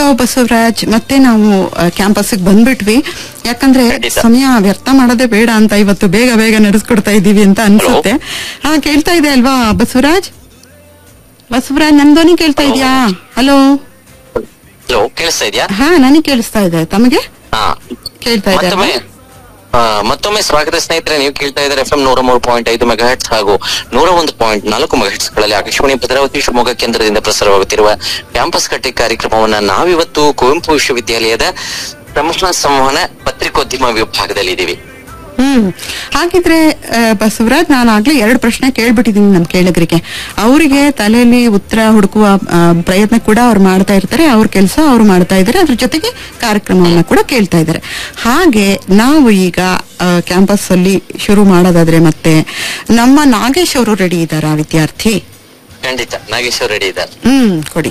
ಬಸವರಾಜ್ ಮತ್ತೆ ನಾವು ಕ್ಯಾಂಪಸ್ಗೆ ಬಂದ್ಬಿಟ್ವಿ ಯಾಕಂದ್ರೆ ಖಂಡಿತ. ಸಮಯ ವ್ಯರ್ಥ ಮಾಡೋದೇ ಬೇಡ ಅಂತ ಇವತ್ತು ಬೇಗ ಬೇಗ ನಡೆಸ್ಕೊಡ್ತಾ ಇದ್ದೀವಿ ಅಂತ ಅನ್ಸುತ್ತೆ ಹಾ ಕೇಳ್ತಾ ಇದೆ ಅಲ್ವಾ ಬಸವರಾಜ್ ಬಸವರಾಜ್ ನನ್ ಧ್ವನಿ ಕೇಳ್ತಾ ಇದೆಯಾ ಹಲೋ ಹಲೋ ಕೇಳಿಸ್ತಾ ಇದೆಯಾ ಹಾ ನನಗೆ ಕೇಳಿಸ್ತಾ ಇದೆ ತಮಗೆ ಹಾ ಕೇಳ್ತಾ ಇದೆ ಮತ್ತೊಮ್ಮೆ ಆ, ಮತ್ತೊಮ್ಮೆ ಸ್ವಾಗತ ಸ್ನೇಹಿತರೆ ನೀವು ಕೇಳ್ತಾ ಇದ್ದಾರೆ ಎಫ್ ಎಂ ನೂರ ಮೂರು ಪಾಯಿಂಟ್ ಐದು ಮೆಗಾಹೆಟ್ಸ್ ಹಾಗೂ ನೂರ ಒಂದು ಪಾಯಿಂಟ್ ನಾಲ್ಕು ಮೆಗಾಹೆಟ್ಸ್ ಗಳಲ್ಲಿ ಆಕಾಶವಾಣಿ ಭದ್ರಾವತಿ ಶಿವಮೊಗ್ಗ ಕೇಂದ್ರದಿಂದ ಪ್ರಸಾರವಾಗುತ್ತಿರುವ ಕ್ಯಾಂಪಸ್ ಕಟ್ಟೆ ಕಾರ್ಯಕ್ರಮವನ್ನ ನಾವಿವತ್ತು ಕುವೆಂಪು ವಿಶ್ವವಿದ್ಯಾಲಯದ ಸಂವಹನ ಸಂವಹನ ಪತ್ರಿಕೋದ್ಯಮ ವಿಭಾಗದಲ್ಲಿ ಇದ್ದೀವಿ ಹ್ಮ್ ಹಾಗಿದ್ರೆ ಆ, ಬಸವರಾಜ್ ನಾನು ಆಗ್ಲೇ ಎರಡು ಪ್ರಶ್ನೆ ಕೇಳ್ಬಿಟ್ಟಿದೀನಿ ನಮ್ ಕೇಳಿದ್ರಿಗೆ ಅವರಿಗೆ ತಲೆಯಲ್ಲಿ ಉತ್ತರ ಹುಡುಕುವ ಆ, ಪ್ರಯತ್ನ ಕೂಡ ಅವ್ರು ಮಾಡ್ತಾ ಇರ್ತಾರೆ ಅವ್ರ ಕೆಲಸ ಅವ್ರು ಮಾಡ್ತಾ ಇದ್ದಾರೆ ಅದ್ರ ಜೊತೆಗೆ ಕಾರ್ಯಕ್ರಮವನ್ನ ಕೂಡ ಕೇಳ್ತಾ ಇದ್ದಾರೆ ಹಾಗೆ ನಾವು ಈಗ ಕ್ಯಾಂಪಸ್ ಅಲ್ಲಿ ಶುರು ಮಾಡೋದಾದ್ರೆ ಮತ್ತೆ ನಮ್ಮ ನಾಗೇಶ್ ಅವರು ರೆಡಿ ಇದ್ದಾರಾ ವಿದ್ಯಾರ್ಥಿ ಖಂಡಿತ ನಾಗೇಶ್ವರ್ ರೆಡಿ ಇದ್ದಾರೆ ಹ್ಮ್ ಕೊಡಿ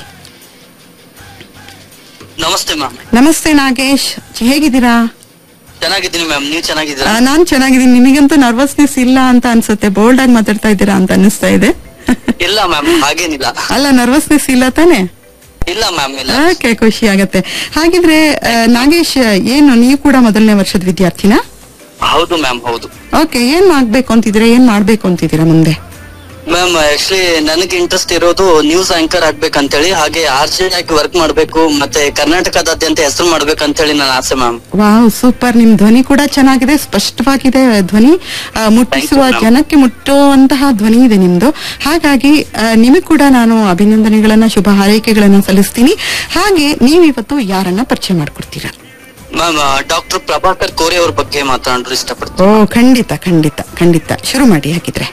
ನಮಸ್ತೆ ಮ್ಯಾಮ್ ನಮಸ್ತೆ ನಾಗೇಶ್ ಹೇಗಿದ್ದೀರಾ ಚೆನ್ನಾಗಿದ್ದೀನಿ ಮ್ಯಾಮ್ ನೀವು ಆ, ಚೆನ್ನಾಗಿದ್ದೀರಾ ನಾನ್ ಚೆನ್ನಾಗಿದ್ದೀನಿ ನಿಮಗಂತೂ ನರ್ವಸ್ನೆಸ್ ಇಲ್ಲ ಅಂತ ಅನ್ಸುತ್ತೆ ಬೋಲ್ಡ್ ಆಗಿ ಮಾತಾಡ್ತಾ ಇದ್ದೀರಾ ಅಂತ ಅನಿಸ್ತಾ ಇದೆ ಇಲ್ಲ ಮ್ಯಾಮ್ ಹಾಗೇನಿಲ್ಲ ಅಲ್ಲ ನರ್ವಸ್ನೆಸ್ ಇಲ್ಲ ತಾನೆ ಇಲ್ಲ ಮ್ಯಾಮ್ ಇಲ್ಲ ಓಕೆ ಖುಷಿ ಆಗತ್ತೆ ಹಾಗಿದ್ರೆ ಆ, ನಾಗೇಶ್ ಏನು ನೀವು ಕೂಡ ಮೊದಲನೇ ವರ್ಷದ ವಿದ್ಯಾರ್ಥಿನಾ ಹೌದು ಮ್ಯಾಮ್ ಹೌದು ಓಕೆ ಏನ್ ಮಾಡ್ಬೇಕು ಅಂತಿದ್ದೀರಾ ಏನ್ ಮಾಡ್ಬೇಕು ಅಂತಿದ್ದೀರಾ ಮುಂದೆ ಮ್ಯಾಮ್ ಆಕ್ಚುಲಿ ನನಗೆ ಇಂಟ್ರೆಸ್ಟ್ ಇರೋದು ನ್ಯೂಸ್ ಆಂಕರ್ ಆಗ್ಬೇಕಂತೇಳಿ ಹಾಗೆ ಆರ್ ಜೆ ಆಗಿ ವರ್ಕ್ ಮಾಡ್ಬೇಕು ಮತ್ತೆ ಕರ್ನಾಟಕದಾದ್ಯಂತ ಹೆಸರು ಮಾಡ್ಬೇಕಂತೇಳಿ ನನ್ನ ಆಸೆ ಮ್ಯಾಮ್ ವಾವ್ ಸೂಪರ್ ನಿಮ್ ಧ್ವನಿ ಕೂಡ ಚೆನ್ನಾಗಿದೆ ಸ್ಪಷ್ಟವಾಗಿದೆ ಧ್ವನಿ ಆ, ಮುಟ್ಟಿಸುವ Thank you, ma'am. ಜನಕ್ಕೆ ಮುಟ್ಟುವಂತಹ ಧ್ವನಿ ಇದೆ ನಿಮ್ದು ಹಾಗಾಗಿ ನಿಮಗೆ ಕೂಡ ನಾನು ಅಭಿನಂದನೆಗಳನ್ನ ಶುಭ ಹಾರೈಕೆಗಳನ್ನ ಸಲ್ಲಿಸ್ತೀನಿ ಹಾಗೆ ನೀವಿವತ್ತು ಯಾರನ್ನ ಪರಿಚಯ ಮಾಡ್ಕೊಡ್ತೀರಾ ಮ್ಯಾಮ್ ಡಾಕ್ಟರ್ ಪ್ರಭಾಕರ್ ಕೋರೆ ಅವ್ರ ಬಗ್ಗೆ ಮಾತನಾಡಲು ಓ ಇಷ್ಟಪಡ್ತೀನಿ ಖಂಡಿತ ಖಂಡಿತ ಖಂಡಿತ ಶುರು ಮಾಡಿ ಹಾಗಿದ್ರೆ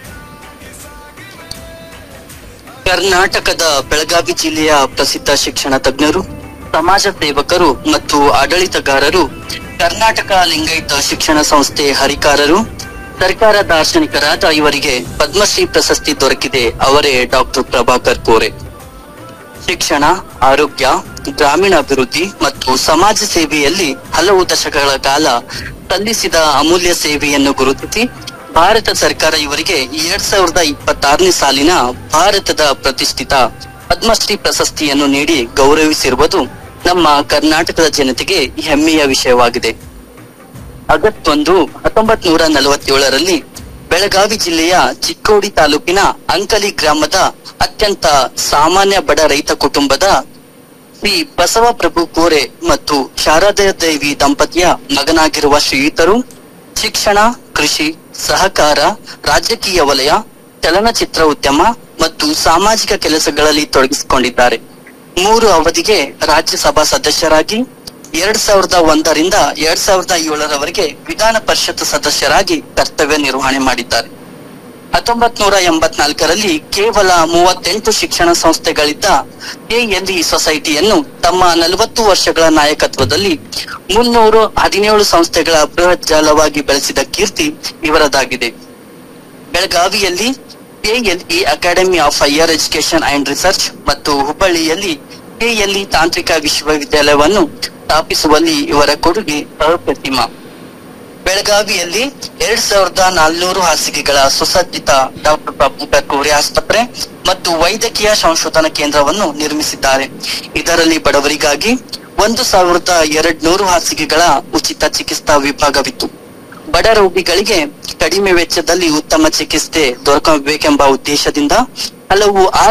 ಕರ್ನಾಟಕದ ಬೆಳಗಾವಿ ಜಿಲ್ಲೆಯ ಪ್ರಸಿದ್ಧ ಶಿಕ್ಷಣ ತಜ್ಞರು ಸಮಾಜ ಸೇವಕರು ಮತ್ತು ಆಡಳಿತಗಾರರು ಕರ್ನಾಟಕ ಲಿಂಗಾಯತ ಶಿಕ್ಷಣ ಸಂಸ್ಥೆ ಹರಿಕಾರರು ಸರ್ಕಾರ ದಾರ್ಶನಿಕರಾದ ಇವರಿಗೆ ಪದ್ಮಶ್ರೀ ಪ್ರಶಸ್ತಿ ದೊರಕಿದೆ ಅವರೇ ಡಾಕ್ಟರ್ ಪ್ರಭಾಕರ್ ಕೋರೆ ಶಿಕ್ಷಣ ಆರೋಗ್ಯ ಗ್ರಾಮೀಣಾಭಿವೃದ್ಧಿ ಮತ್ತು ಸಮಾಜ ಸೇವೆಯಲ್ಲಿ ಹಲವು ದಶಕಗಳ ಕಾಲ ಸಲ್ಲಿಸಿದ ಅಮೂಲ್ಯ ಸೇವೆಯನ್ನು ಗುರುತಿಸಿ ಭಾರತ ಸರ್ಕಾರ ಇವರಿಗೆ ಎರಡ್ ಸಾವಿರದ ಇಪ್ಪತ್ತಾರನೇ ಸಾಲಿನ ಭಾರತದ ಪ್ರತಿಷ್ಠಿತ ಪದ್ಮಶ್ರೀ ಪ್ರಶಸ್ತಿಯನ್ನು ನೀಡಿ ಗೌರವಿಸಿರುವುದು ನಮ್ಮ ಕರ್ನಾಟಕದ ಜನತೆಗೆ ಹೆಮ್ಮೆಯ ವಿಷಯವಾಗಿದೆ ಆಗಸ್ಟ್ ಒಂದು ಹತ್ತೊಂಬತ್ ನೂರ ನಲವತ್ತೇಳರಲ್ಲಿ ಬೆಳಗಾವಿ ಜಿಲ್ಲೆಯ ಚಿಕ್ಕೋಡಿ ತಾಲೂಕಿನ ಅಂಕಲಿ ಗ್ರಾಮದ ಅತ್ಯಂತ ಸಾಮಾನ್ಯ ಬಡ ರೈತ ಕುಟುಂಬದ ಶ್ರೀ ಬಸವಪ್ರಭು ಕೋರೆ ಮತ್ತು ಶಾರದಾ ದೇವಿ ದಂಪತಿಯ ಮಗನಾಗಿರುವ ಶ್ರೀಯುತರು ಶಿಕ್ಷಣ ಕೃಷಿ ಸಹಕಾರ ರಾಜಕೀಯ ವಲಯ ಚಲನಚಿತ್ರ ಉದ್ಯಮ ಮತ್ತು ಸಾಮಾಜಿಕ ಕೆಲಸಗಳಲ್ಲಿ ತೊಡಗಿಸಿಕೊಂಡಿದ್ದಾರೆ ಮೂರು ಅವಧಿಗೆ ರಾಜ್ಯಸಭಾ ಸದಸ್ಯರಾಗಿ ಎರಡ್ ಸಾವಿರದ ಒಂದರಿಂದ ಎರಡ್ ಸಾವಿರದ ಏಳರವರೆಗೆ ವಿಧಾನ ಪರಿಷತ್ ಸದಸ್ಯರಾಗಿ ಕರ್ತವ್ಯ ನಿರ್ವಹಣೆ ಮಾಡಿದ್ದಾರೆ ಹತ್ತೊಂಬತ್ ನೂರ ಎಂಬತ್ನಾಲ್ಕರಲ್ಲಿ ಕೇವಲ ಮೂವತ್ತೆಂಟು ಶಿಕ್ಷಣ ಸಂಸ್ಥೆಗಳಿದ್ದ ಕೆಎಲ್ಇ ಸೊಸೈಟಿಯನ್ನು ತಮ್ಮ ನಲವತ್ತು ವರ್ಷಗಳ ನಾಯಕತ್ವದಲ್ಲಿ ಮುನ್ನೂರು ಹದಿನೇಳು ಸಂಸ್ಥೆಗಳ ಬೃಹತ್ ಜಾಲವಾಗಿ ಬೆಳೆಸಿದ ಕೀರ್ತಿ ಇವರದಾಗಿದೆ ಬೆಳಗಾವಿಯಲ್ಲಿ KLE academy of higher education and research ಮತ್ತು ಹುಬ್ಬಳ್ಳಿಯಲ್ಲಿ ಕೆಎಲ್ಇ ತಾಂತ್ರಿಕ ವಿಶ್ವವಿದ್ಯಾಲಯವನ್ನು ಸ್ಥಾಪಿಸುವಲ್ಲಿ ಇವರ ಕೊಡುಗೆ ಅಪ್ರತಿಮ ಬೆಳಗಾವಿಯಲ್ಲಿ ಎರಡ್ ಸಾವಿರದ ನಾಲ್ನೂರು ಹಾಸಿಗೆಗಳ ಸುಸಜ್ಜಿತ ಡಾಕ್ಟರ್ ಪ್ರಭಾಕರ್ ಕೋರೆ ಆಸ್ಪತ್ರೆ ಮತ್ತು ವೈದ್ಯಕೀಯ ಸಂಶೋಧನಾ ಕೇಂದ್ರವನ್ನು ನಿರ್ಮಿಸಿದ್ದಾರೆ ಇದರಲ್ಲಿ ಬಡವರಿಗಾಗಿ ಒಂದು ಸಾವಿರದ ಎರಡ್ ನೂರು ಹಾಸಿಗೆಗಳ ಉಚಿತ ಚಿಕಿತ್ಸಾ ವಿಭಾಗವಿತ್ತು ಬಡ ರೋಗಿಗಳಿಗೆ ಕಡಿಮೆ ವೆಚ್ಚದಲ್ಲಿ ಉತ್ತಮ ಚಿಕಿತ್ಸೆ ದೊರಕಬೇಕೆಂಬ ಉದ್ದೇಶದಿಂದ ಹಲವು ಆರ್